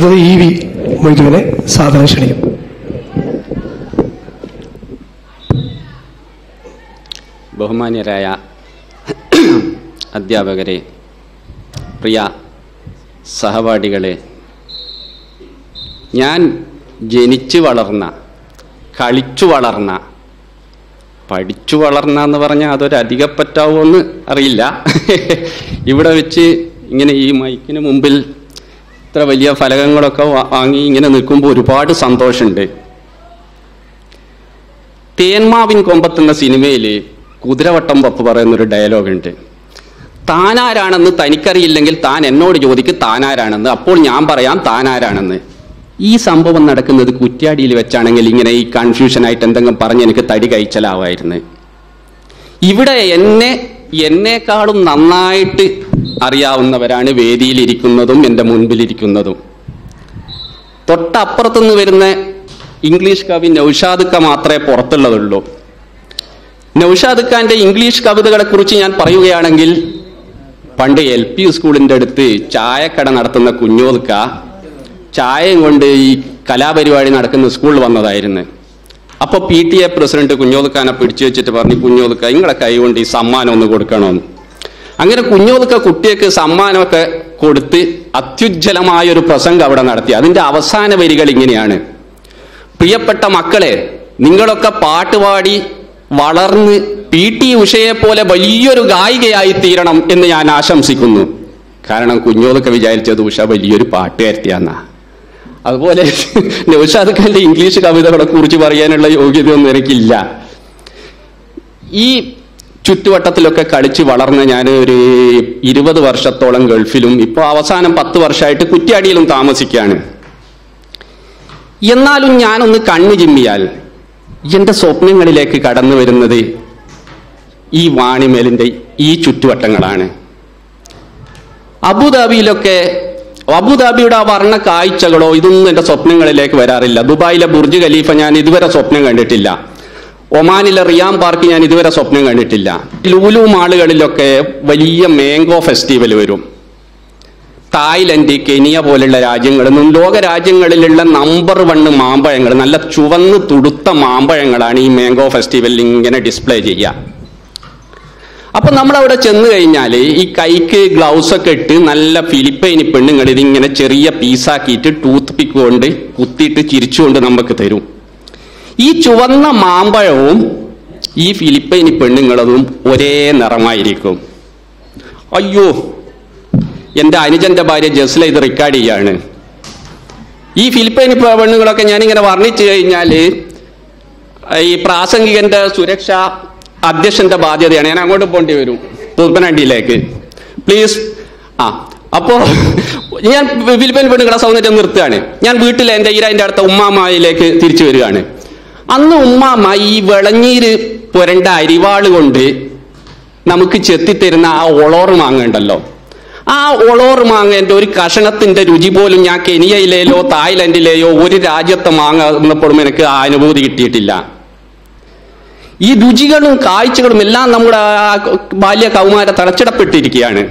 അടുത്തത് E V മൊയ്തുവിനെ സാധനം ക്ഷണിക്കും ബഹുമാന്യരായ അധ്യാപകരെ പ്രിയ സഹപാഠികളെ ഞാൻ ജനിച്ചു വളർന്ന കളിച്ചു വളർന്ന പഠിച്ചു വളർന്ന എന്ന് പറഞ്ഞാൽ അതൊരു അധികപ്പറ്റാവുമെന്ന് അറിയില്ല ഇവിടെ വെച്ച് ഇങ്ങനെ ഈ മൈക്കിന് മുമ്പിൽ ഇത്ര വലിയ ഫലകങ്ങളൊക്കെ വാ- വാങ്ങി ഇങ്ങനെ നിൽക്കുമ്പോൾ ഒരുപാട് സന്തോഷമുണ്ട് തേന്മാവിൻ കൊമ്പത്തുന്ന സിനിമയിൽ കുതിരവട്ടം പപ്പ് പറയുന്നൊരു ഡയലോഗുണ്ട് താനാരാണെന്ന് തനിക്കറിയില്ലെങ്കിൽ താൻ എന്നോട് ചോദിക്ക് താനാരാണെന്ന് അപ്പോൾ ഞാൻ പറയാം താനാരാണെന്ന് ഈ സംഭവം നടക്കുന്നത് കുറ്റ്യാടിയിൽ വെച്ചാണെങ്കിൽ ഇങ്ങനെ ഈ കൺഫ്യൂഷനായിട്ട് എന്തെങ്കിലും പറഞ്ഞ് എനിക്ക് തടി കഴിച്ചലാവായിരുന്നു ഇവിടെ എന്നെ എന്നെക്കാളും നന്നായിട്ട് അറിയാവുന്നവരാണ് വേദിയിലിരിക്കുന്നതും എൻ്റെ മുൻപിലിരിക്കുന്നതും തൊട്ടപ്പുറത്തുനിന്ന് വരുന്ന ഇംഗ്ലീഷ് കവി നൗഷാദ് ഖ മാത്രമേ പുറത്തുള്ളതുള്ളൂ നൗഷാദ് ഖാന്റെ ഇംഗ്ലീഷ് കവിതകളെ കുറിച്ച് ഞാൻ പറയുകയാണെങ്കിൽ പണ്ട് എൽ പി സ്കൂളിന്റെ അടുത്ത് ചായക്കട നടത്തുന്ന കുഞ്ഞോദ്ക്ക ചായയും കൊണ്ട് ഈ കലാപരിപാടി നടക്കുന്ന സ്കൂളിൽ വന്നതായിരുന്നു അപ്പൊ പി ടി എ പ്രസിഡന്റ് കുഞ്ഞോദ്ക്കാനെ പിടിച്ചു വെച്ചിട്ട് പറഞ്ഞു കുഞ്ഞോദ്ക്ക നിങ്ങളെ കൈ കൊണ്ട് ഈ സമ്മാനം ഒന്ന് കൊടുക്കണമെന്ന് അങ്ങനെ കുഞ്ഞോദ്ക്ക കുട്ടിയൊക്കെ സമ്മാനമൊക്കെ കൊടുത്ത് അത്യുജ്വലമായ ഒരു പ്രസംഗം അവിടെ നടത്തി അതിന്റെ അവസാന വരികൾ ഇങ്ങനെയാണ് പ്രിയപ്പെട്ട മക്കളെ നിങ്ങളൊക്കെ പാട്ടുപാടി വളർന്ന് പി ടി ഉഷയെ പോലെ വലിയൊരു ഗായികയായി തീരണം എന്ന് ഞാൻ ആശംസിക്കുന്നു കാരണം കുഞ്ഞോതൊക്കെ വിചാരിച്ചത് ഉഷ വലിയൊരു പാട്ടുകാരത്തിയാന്നാ അതുപോലെ നൗഷാദ് ഖാന്റെ ഇംഗ്ലീഷ് കവിതകളെ കുറിച്ച് പറയാനുള്ള യോഗ്യതയൊന്നും എനിക്കില്ല ഈ ചുറ്റുവട്ടത്തിലൊക്കെ കളിച്ച് വളർന്ന ഞാൻ ഒരു ഇരുപത് വർഷത്തോളം ഗൾഫിലും ഇപ്പോൾ അവസാനം പത്ത് വർഷമായിട്ട് കുറ്റ്യാടിയിലും താമസിക്കുകയാണ് എന്നാലും ഞാനൊന്ന് കണ്ണു ചിമ്മിയാൽ എൻ്റെ സ്വപ്നങ്ങളിലേക്ക് കടന്നു വരുന്നത് ഈ വാണിമേലിൻ്റെ ഈ ചുറ്റുവട്ടങ്ങളാണ് അബുദാബിയിലൊക്കെ അബുദാബിയുടെ ആ വർണ്ണ കാഴ്ചകളോ ഇതൊന്നും എൻ്റെ സ്വപ്നങ്ങളിലേക്ക് വരാറില്ല ദുബായിലെ ബുർജ് ഖലീഫ ഞാൻ ഇതുവരെ സ്വപ്നം കണ്ടിട്ടില്ല ഒമാനിലെ റിയാം പാർക്ക് ഞാൻ ഇതുവരെ സ്വപ്നം കണ്ടിട്ടില്ല ലൂലു മാളുകളിലൊക്കെ വലിയ മാംഗോ ഫെസ്റ്റിവൽ വരും തായ്ലൻഡ് കെനിയ പോലുള്ള രാജ്യങ്ങളിൽ നിന്നും ലോക രാജ്യങ്ങളിലുള്ള നമ്പർ വണ്ണ് മാമ്പഴങ്ങൾ നല്ല ചുവന്ന് തുടുത്ത മാമ്പഴങ്ങളാണ് ഈ മാംഗോ ഫെസ്റ്റിവലിൽ ഇങ്ങനെ ഡിസ്പ്ലേ ചെയ്യുക അപ്പൊ നമ്മൾ അവിടെ ചെന്ന് കഴിഞ്ഞാൽ ഈ കൈക്ക് ഗ്ലൗസ് ഒക്കെ ഇട്ട് നല്ല ഫിലിപ്പൈനി പെണ്ണുങ്ങൾ ഇതിങ്ങനെ ചെറിയ പീസാക്കിയിട്ട് ടൂത്ത് പിക്ക് കൊണ്ട് കുത്തിയിട്ട് ചിരിച്ചുകൊണ്ട് നമുക്ക് തരും ഈ ചുവന്ന മാമ്പഴവും ഈ ഫിലിപ്പൈനി പെണ്ണുങ്ങളതും ഒരേ നിറമായിരിക്കും അയ്യോ എൻ്റെ അനുജന്റെ ഭാര്യ ജസ്ല ഇത് റെക്കോർഡ് ചെയ്യാണ് ഈ ഫിലിപ്പൈനി പെ- പെണ്ണുങ്ങളൊക്കെ ഞാനിങ്ങനെ വർണ്ണിച്ചു കഴിഞ്ഞാൽ ഈ പ്രാസംഗികന്റെ സുരക്ഷ അധ്യക്ഷന്റെ ബാധ്യതയാണ് ഞാൻ അങ്ങോട്ട് പോകേണ്ടി വരും തുർപ്പനണ്ടിയിലേക്ക് പ്ലീസ് ആ അപ്പോ ഞാൻ ഫിലിപ്പൈൻ പെണ്ണുങ്ങളെ സൗന്ദര്യം നിർത്തുകയാണ് ഞാൻ വീട്ടിൽ എൻ്റെ ഈരാൻ്റെ അടുത്ത ഉമ്മാമായിലേക്ക് തിരിച്ചു വരികയാണ് അന്ന് ഉമ്മാമ്മ ഈ വിളഞ്ഞീര് പുരണ്ട അരിവാള് കൊണ്ട് നമുക്ക് ചെത്തിത്തരുന്ന ആ ഒളോറ് മാങ്ങ ഉണ്ടല്ലോ ആ ഒളോറ് മാങ്ങേന്റെ ഒരു കഷണത്തിന്റെ രുചി പോലും ഞാൻ കെനിയയിലെയോ തായ്ലൻഡിലെയോ ഒരു രാജ്യത്തെ മാങ്ങ എന്നപ്പോഴും എനിക്ക് ആ അനുഭൂതി കിട്ടിയിട്ടില്ല ഈ രുചികളും കാഴ്ചകളും എല്ലാം നമ്മുടെ ആ ബാല്യ കൗമാര തളച്ചിടപ്പെട്ടിരിക്കുകയാണ്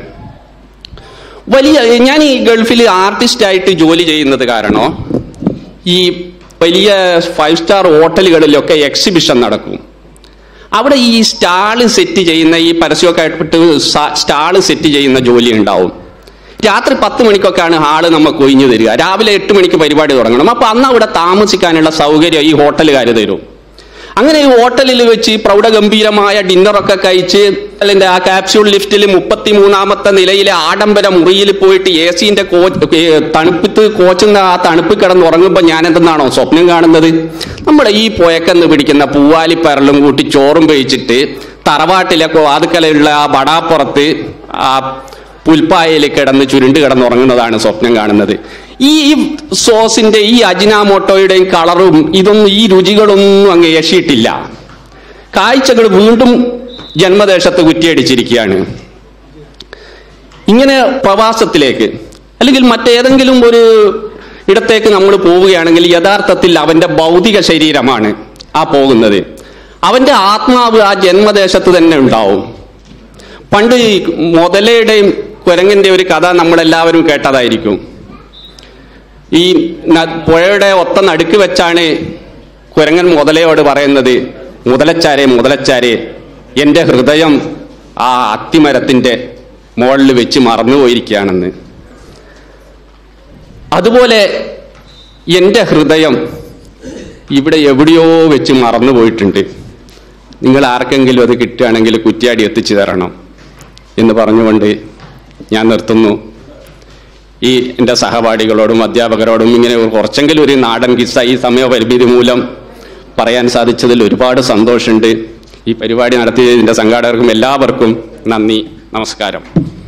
വലിയ ഞാൻ ഈ ഗൾഫിൽ ആർട്ടിസ്റ്റായിട്ട് ജോലി ചെയ്യുന്നത് കാരണോ ഈ വലിയ ഫൈവ് സ്റ്റാർ ഹോട്ടലുകളിലൊക്കെ എക്സിബിഷൻ നടക്കും അവിടെ ഈ സ്റ്റാള് സെറ്റ് ചെയ്യുന്ന ഈ പരസ്യമൊക്കെ ആയിട്ട് സ്റ്റാള് സെറ്റ് ചെയ്യുന്ന ജോലി ഉണ്ടാവും രാത്രി പത്ത് മണിക്കൊക്കെയാണ് ഹാള് നമുക്ക് ഒഴിഞ്ഞു തരിക രാവിലെ എട്ട് മണിക്ക് പരിപാടി തുടങ്ങണം അപ്പൊ അന്ന് അവിടെ താമസിക്കാനുള്ള സൗകര്യം ഈ ഹോട്ടലുകാർ തരും അങ്ങനെ ഈ ഹോട്ടലിൽ വെച്ച് പ്രൗഢഗംഭീരമായ ഡിന്നറൊക്കെ കഴിച്ച് അതിന്റെ ആ കാപ്സ്യൂൾ ലിഫ്റ്റിൽ മുപ്പത്തി മൂന്നാമത്തെ നിലയിലെ ആഡംബര മുറിയിൽ പോയിട്ട് എ സിന്റെ കോ ഏ, തണുപ്പത്ത് കോച്ചുന്ന ആ തണുപ്പ് കിടന്ന് ഉറങ്ങുമ്പോൾ ഞാൻ എന്തെന്നാണോ സ്വപ്നം കാണുന്നത് നമ്മുടെ ഈ പുഴക്കെന്ന് പിടിക്കുന്ന പൂവാലിപ്പരലും കൂട്ടി ചോറും കഴിച്ചിട്ട് തറവാട്ടിലെ വാതുക്കലുള്ള ആ ബടാപ്പുറത്ത് ആ പുൽപ്പായയിൽ കിടന്ന് ചുരുണ്ട് കിടന്നുറങ്ങുന്നതാണ് സ്വപ്നം കാണുന്നത് ഈ ഈ സോസിന്റെ ഈ അജിനാമോട്ടോയുടെയും കളറും ഇതൊന്നും ഈ രുചികളൊന്നും അങ്ങ് യശിയിട്ടില്ല കാഴ്ചകൾ വീണ്ടും ജന്മദേശത്ത് കുറ്റിയടിച്ചിരിക്കുകയാണ് ഇങ്ങനെ പ്രവാസത്തിലേക്ക് അല്ലെങ്കിൽ മറ്റേതെങ്കിലും ഒരു ഇടത്തേക്ക് നമ്മൾ പോവുകയാണെങ്കിൽ യഥാർത്ഥത്തിൽ അവന്റെ ഭൗതിക ശരീരമാണ് ആ പോകുന്നത് അവന്റെ ആത്മാവ് ആ ജന്മദേശത്ത് തന്നെ ഉണ്ടാവും പണ്ട് ഈ മുതലയുടെയും കുരങ്ങന്റെ ഒരു കഥ നമ്മളെല്ലാവരും കേട്ടതായിരിക്കും ഈ ന- പുഴയുടെ ഒത്ത നടുക്ക് വെച്ചാണ് കുരങ്ങൻ മുതലയോട് പറയുന്നത് മുതലച്ചാരെ മുതലച്ചാരെ എൻ്റെ ഹൃദയം ആ അത്തിമരത്തിൻ്റെ മുകളിൽ വെച്ച് മറന്നുപോയിരിക്കുകയാണെന്ന് അതുപോലെ എൻ്റെ ഹൃദയം ഇവിടെ എവിടെയോ വെച്ച് മറന്നുപോയിട്ടുണ്ട് നിങ്ങൾ ആർക്കെങ്കിലും അത് കിട്ടുകയാണെങ്കിൽ കുറ്റിയാടി എത്തിച്ചു തരണം എന്ന് പറഞ്ഞുകൊണ്ട് ഞാൻ നിർത്തുന്നു ഈ എൻ്റെ സഹപാഠികളോടും അധ്യാപകരോടും ഇങ്ങനെ ഒരു കുറച്ചെങ്കിലും ഒരു നാടൻ കിസ്സ ഈ സമയപരിമിതി മൂലം പറയാൻ സാധിച്ചതിൽ ഒരുപാട് സന്തോഷമുണ്ട് ഈ പരിപാടി നടത്തിയതിൻ്റെ സംഘാടകർക്കും എല്ലാവർക്കും നന്ദി നമസ്കാരം